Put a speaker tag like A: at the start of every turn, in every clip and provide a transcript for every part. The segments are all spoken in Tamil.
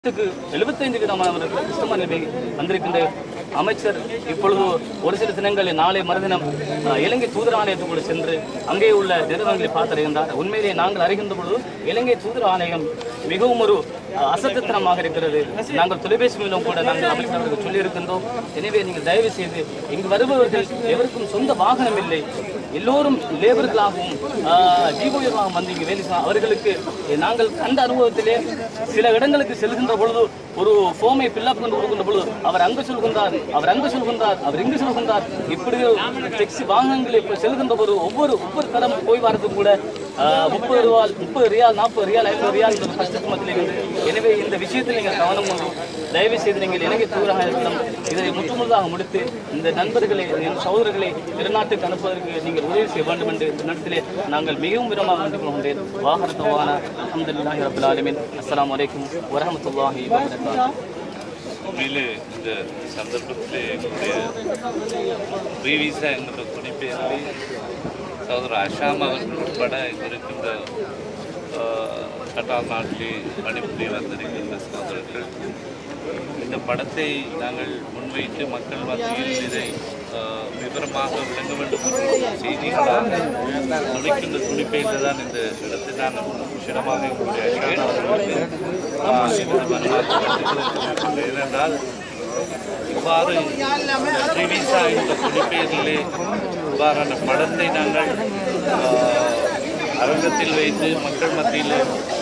A: எழுபத்துக்கு எழுபத்தைந்து விதமானவர்கள் கிறிஸ்தவ நிலைமை வந்திருக்கின்ற அமைச்சர் இப்பொழுது ஒரு சில தினங்களில் நாளை மறுதினம் அஹ், இலங்கை தூதர் ஆணையத்துக்குள்ள சென்று அங்கே உள்ள நிறுவனங்களை பார்த்தறிகின்றார் உண்மையிலே நாங்கள் அறிகின்ற பொழுது இலங்கை தூதர் ஆணையம் மிகவும் ஒரு அஹ், அசட்டுத்தனமாக இருக்கிறது நாங்கள் தொலைபேசி மூலம் கூட நாங்கள் அமைச்சர்களுக்கு சொல்லியிருக்கின்றோம் எனவே நீங்கள் தயவு செய்து இங்கு வருபவர்கள் எவருக்கும் சொந்த வாகனம் இல்லை எல்லோரும் லேபர்களாகவும் ஜீவோயர்களாகவும் வந்து இங்கு வேலை செய்யலாம் அவர்களுக்கு நாங்கள் கண்ட அனுபவத்திலே சில இடங்களுக்கு செல்கின்ற பொழுது ஒரு ஃபோமை ஃபில்அப் கொண்டு கொடுக்கின்ற பொழுது அவர் அங்கு சொல்கின்றார் அவர் அங்கு சொல்கின்றார் அவர் இங்கு சொல்கின்றார் இப்படி டெக்ஸி வாகனங்கள் இப்போ செல்கின்ற பொழுது ஒவ்வொரு ஒவ்வொரு தரம் போய் வரதுக்கு கூட ஆஹ், முப்பது ரூபாய் முப்பது ரியால் நாற்பது ரியால் ஐம்பது ரியால் என்ற கஷ்டத்து மத்தியில் இருந்து எனவே இந்த விஷயத்தில் நீங்கள் கவனம் கொண்டு தயவு செய்து நீங்கள் இலங்கை தூதரகம் இதை முற்றுமுழுதாக முடித்து இந்த நண்பர்களை என் சகோதரர்களை திருநாட்டுக்கு அனுப்புவதற்கு நீங்கள் உதவி செய்ய வேண்டும் என்று இந்த நேரத்திலே நாங்கள் மிகவும் விரமாக வேண்டிக் கொள்கின்றேன் வாகனத்தவான அஹமதுல்லாஹி ரபில் ஆலமின் அஸ்ஸலாமு அலைக்கும் வரஹமத்துல்லாஹி வபரகாத்துஹு
B: உண்மையிலே இந்த சந்தர்ப்பத்திலே எங்களுடைய ப்ரீவிஸா என்கிற துணிப்பேரில் சகோதரர் அஷாம் அவர்கள் உட்பட இங்கு இருக்கின்ற ஆஹ், கட்டார் நாட்டிலே பணிபுரிய வந்திருக்கின்ற சகோதரர்கள் இந்த படத்தை நாங்கள் முன்வைத்து மக்கள் மத்தியில் இதை ஆஹ், விவரமாக விளங்க வேண்டும் என்ற செய்திகளாக துணிக்கின்ற துணிப்பையில் தான் இந்த இடத்தை நான் விஷயமாக எங்களுடைய அஷாம் அவர்களுக்கு ஆஹ், எனது மனமார்ந்த வாழ்த்துக்களை தெரிவிக்கின்றேன். ஏனென்றால் இவ்வாறு ரிவிசா என்ற குடிப்பெயரிலே இவ்வாறான படத்தை நாங்கள் ஆஹ், அரங்கத்தில் வைத்து மக்கள் மத்தியில்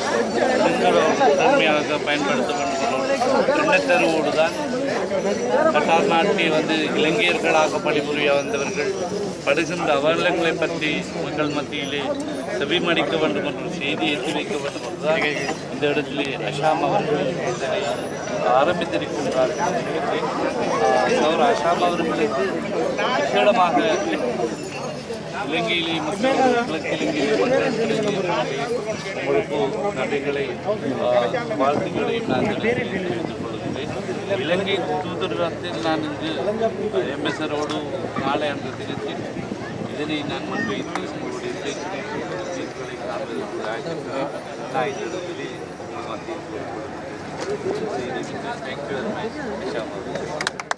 B: தன்மையாக பயன்படுத்த வேண்டும் எண்ணத்தருவோடு தான் கட்டார் நாட்டில் வந்து இலங்கையர்களாக பணிபுரிய வந்தவர்கள் படுகின்ற அவலங்களை பற்றி மக்கள் மத்தியிலே செவிமடிக்க வேண்டும் என்ற செய்தி எத்தி வைக்க வேண்டும் என்றுதான் இந்த இடத்திலே அஷாம் அவர்கள் இதனை ஆரம்பித்திருக்கின்றார்கள் நினைக்கிறேன். ஆஹ் சௌர அஷாம் அவர்களுக்கு விசேடமாக இலங்கையிலே மக்கள் கிழக்கு இலங்கையிலே மக்கள் இலங்கையிலே உங்களுக்கு நன்றிகளை ஆஹ், வாழ்த்துக்களையும் நான் இந்த இடத்தில் தெரிவித்துக் கொள்கிறேன் இலங்கை தூதரகத்தில் நான் இங்கு எம்எஸ்ஆரோடு நாளை அன்று தினத்தில் இதனை நான் முன்வைத்து உங்களுடைய பேச்சினை தீர்ப்புகளை காண்பதற்கு ஆகியிருக்கிறேன் நான் இந்த இடத்திலே உங்கள் மத்தியில் செய்திருக்கிறேன் தேங்க்யூ வெரி மச்